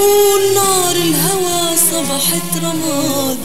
يقول نار الهوى صبحت رماد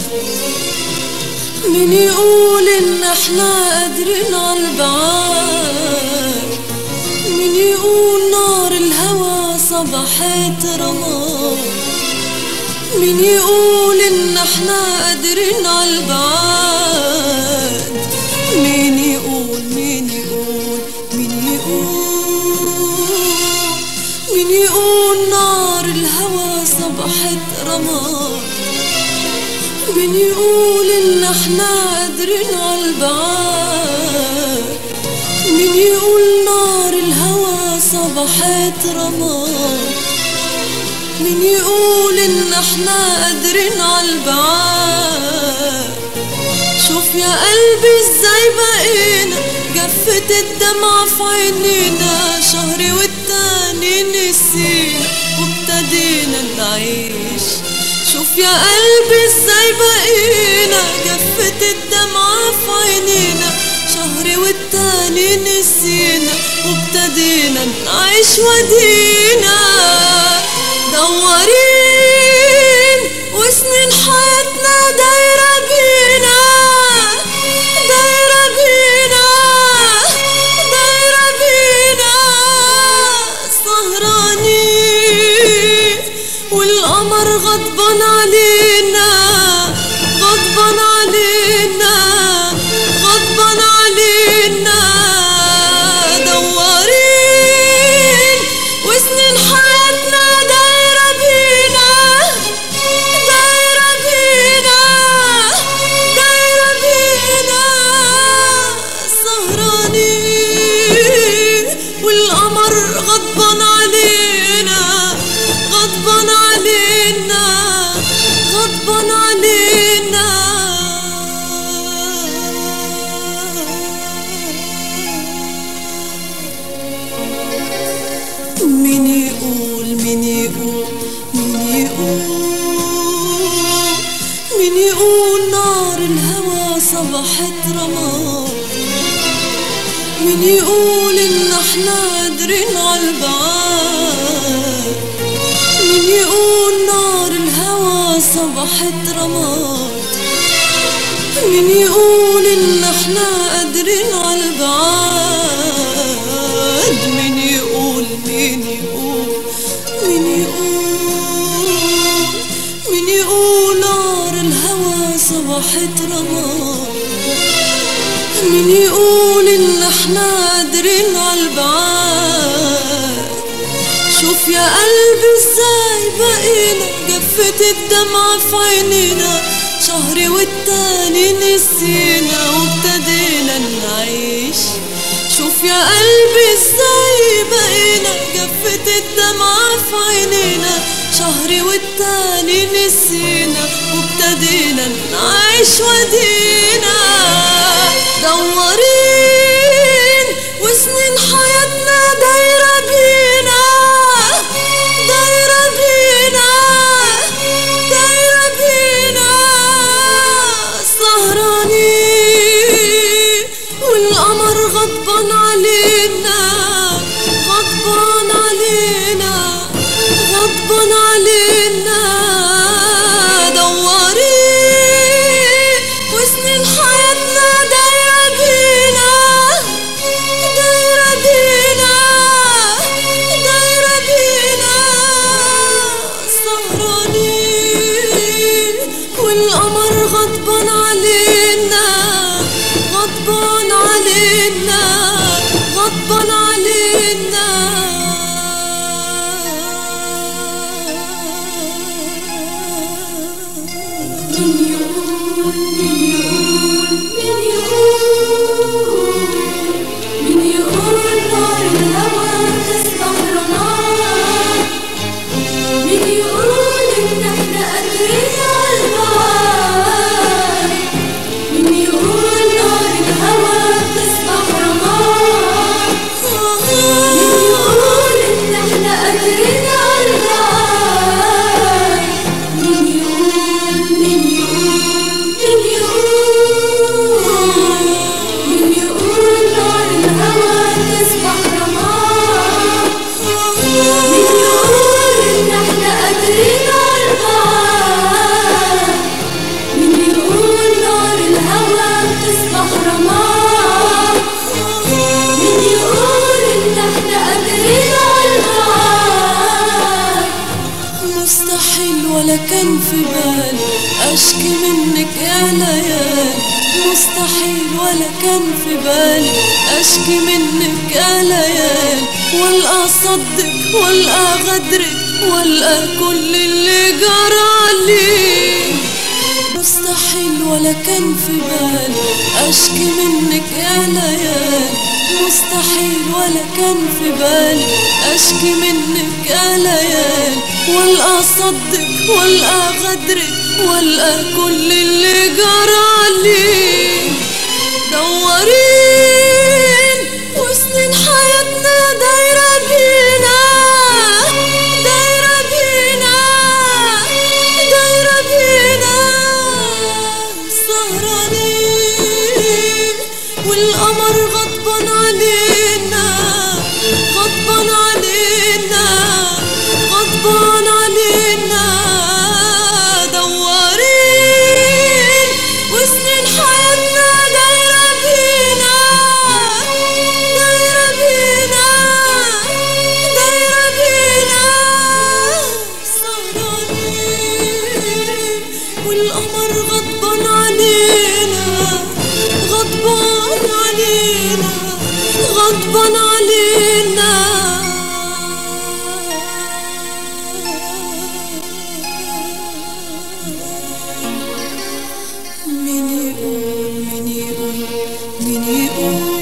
من يقول ان احنا قادرين على البعاد من يقول نار الهوى صبحت رماد من يقول ان احنا قادرين على البعاد مين يقول مين يقول مين يقول مين يقول نار الهوى صبحت رماد مين يقول ان احنا قادرين على البعاد مين يقول نار الهوى صبحت رماد مين يقول ان احنا قادرين على البعاد شوف يا قلبي ازاي بقينا جفت الدمعة في عينينا شهر والتاني نسينا وابتدينا نعيش شوف يا قلبي ازاي بقينا جفت الدمعة في عينينا شهر والتاني نسينا وابتدينا نعيش ودينا دورين وسنين حياتنا دايرة بينا دايرة بينا دايرة بينا سهرانين والقمر غضبان علينا غضبان علينا غضبان علينا دورين وسنين حياتنا دايرة بينا دايرة بينا دايرة بينا سهرانين والقمر غضبان علينا غضبان علينا غضبان علينا مين يقول مين يقول مين يقول مين يقول نار الهوى صبحت رماد مين يقول ان احنا قادرين على البعاد مين يقول نار الهوى صبحت رماد مين يقول ان احنا قادرين على البعاد مين يقول مين يقول مين يقول مين يقول نار الهوى صبحت رماد مين يقول ان احنا قادرين على البعاد شوف يا قلبي ازاي بقينا جفت الدمعة في عينينا شهر والتاني نسينا وابتدينا نعيش شوف يا قلبي ازاي بقينا جفت الدمعة في عينينا شهر والتاني نسينا وابتدينا نعيش ودينا دورين وسنين حياتنا دايرة بينا دايرة بينا دايرة بينا سهرانين والقمر غضبان علينا غضبان علينا غضبان علينا دورين وسنين حياتنا دايرة بينا دايرة بينا دايرة بينا سهرانين والقمر غضبان علينا غضبان علينا غضبان علينا من يقول من يقول من يقول من يقول نار الهوى تصبح رماد من يقول ان احنا قادرين على البعد من يقول نار الهوى تصبح رماد من يقول ان احنا قادرين على البعد من يقول من يقول من يقول من يقول نار الهوى تصبح رماد من يقول ان احنا قادرين مستحيل ولا كان في بالي اشكي منك يا ليالي مستحيل ولا كان في بالي اشكي منك يا ليالي والقى صدق والقى غدرك والقى كل اللي جرالي مستحيل ولا كان في بالي اشكي منك يا ليالي مستحيل ولا كان في بالي اشكي منك يا ليالي والقى صدق والقى غدرك والقى كل اللي جرالي دورين وسنين حياتنا دايرة بينا دايرة بينا دايرة بينا سهرانين والقمر غضبان علينا غضبان علينا غضبان علينا دوارين وسنين حياتنا دايرة بينا دايرة بينا دايرة بينا سهرانين والقمر غضبان علينا غضبان علينا غضبان علينا مين يقول مين يقول مين يقول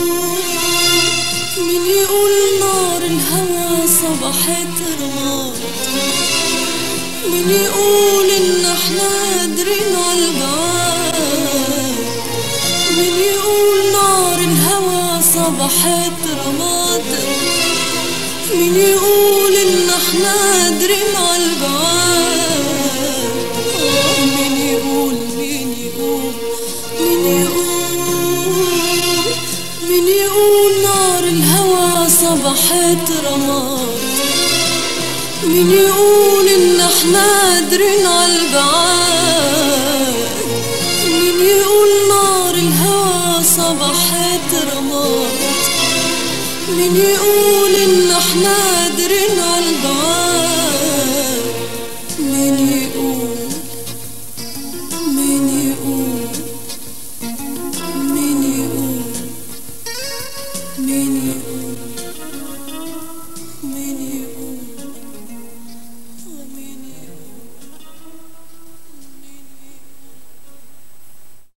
مين يقول نار الهوى صبحت رماد مين يقول ان احنا قادرين على البعاد مين يقول نار الهوى صبحت رماد مين يقول ان احنا قادرين على البعاد آه، مين يقول مين يقول مين يقول مين يقول نار الهوى صبحت رماد مين يقول ان احنا قادرين على البعاد مين يقول نار الهوى صبحت رماد مين يقول ان احنا قادرين على البعاد مين يقول مين يقول مين يقول مين يقول